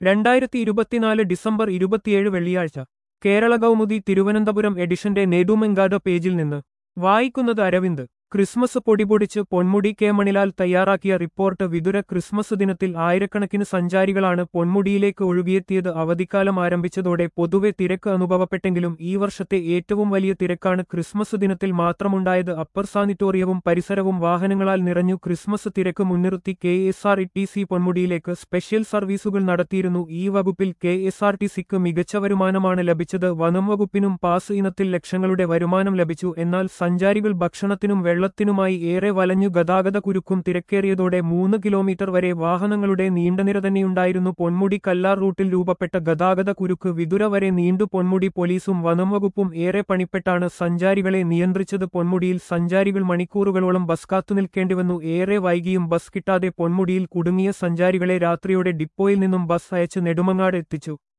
രണ്ടായിരത്തി ഇരുപത്തിനാല് ഡിസംബർ ഇരുപത്തിയേഴ് വെള്ളിയാഴ്ച കേരള കൗമുദി തിരുവനന്തപുരം എഡിഷന്റെ നെടുമെങ്കാത പേജിൽ നിന്ന് വായിക്കുന്നത് അരവിന്ദ് ക്രിസ്മസ് പൊടിപൊടിച്ച് പൊന്മുടി കെ മണിലാൽ തയ്യാറാക്കിയ റിപ്പോർട്ട് വിതുര ക്രിസ്മസ് ദിനത്തിൽ ആയിരക്കണക്കിന് സഞ്ചാരികളാണ് പൊന്മുടിയിലേക്ക് ഒഴുകിയെത്തിയത് അവധിക്കാലം ആരംഭിച്ചതോടെ പൊതുവെ തിരക്ക് അനുഭവപ്പെട്ടെങ്കിലും ഈ വർഷത്തെ ഏറ്റവും വലിയ തിരക്കാണ് ക്രിസ്മസ് ദിനത്തിൽ മാത്രമുണ്ടായത് അപ്പർ സാനിറ്റോറിയവും പരിസരവും വാഹനങ്ങളാൽ നിറഞ്ഞു ക്രിസ്മസ് തിരക്ക് മുൻനിർത്തി K S R T C പൊന്മുടിയിലേക്ക് സ്പെഷ്യൽ സർവീസുകൾ നടത്തിയിരുന്നു ഈ വകുപ്പിൽ കെ എസ് ആർ ടി സിക്ക് മികച്ച വരുമാനമാണ് ലഭിച്ചത് വനം വകുപ്പിനും പാസ് ഇനത്തിൽ ലക്ഷങ്ങളുടെ വരുമാനം ലഭിച്ചു എന്നാൽ സഞ്ചാരികൾ ഭക്ഷണത്തിനും വെള്ളത്തിനുമായി ഏറെ വലഞ്ഞു ഗതാഗത കുരുക്കും തിരക്കേറിയതോടെ മൂന്ന് കിലോമീറ്റർ വരെ വാഹനങ്ങളുടെ നീണ്ടനിര തന്നെയുണ്ടായിരുന്നു പൊന്മുടി കല്ലാർ റൂട്ടിൽ രൂപപ്പെട്ട ഗതാഗത കുരുക്ക് വിതുര വരെ നീണ്ടു പൊന്മുടി പോലീസും വനം വകുപ്പും ഏറെ പണിപ്പെട്ടാണ് സഞ്ചാരികളെ നിയന്ത്രിച്ചത് പൊന്മുടിയിൽ സഞ്ചാരികൾ മണിക്കൂറുകളോളം ബസ് കാത്തുനിൽക്കേണ്ടിവന്നു ഏറെ വൈകിയും ബസ് കിട്ടാതെ പൊന്മുടിയിൽ കുടുങ്ങിയ സഞ്ചാരികളെ രാത്രിയോടെ ഡിപ്പോയിൽ നിന്നും ബസ് അയച്ച് നെടുമങ്ങാട് എത്തിച്ചു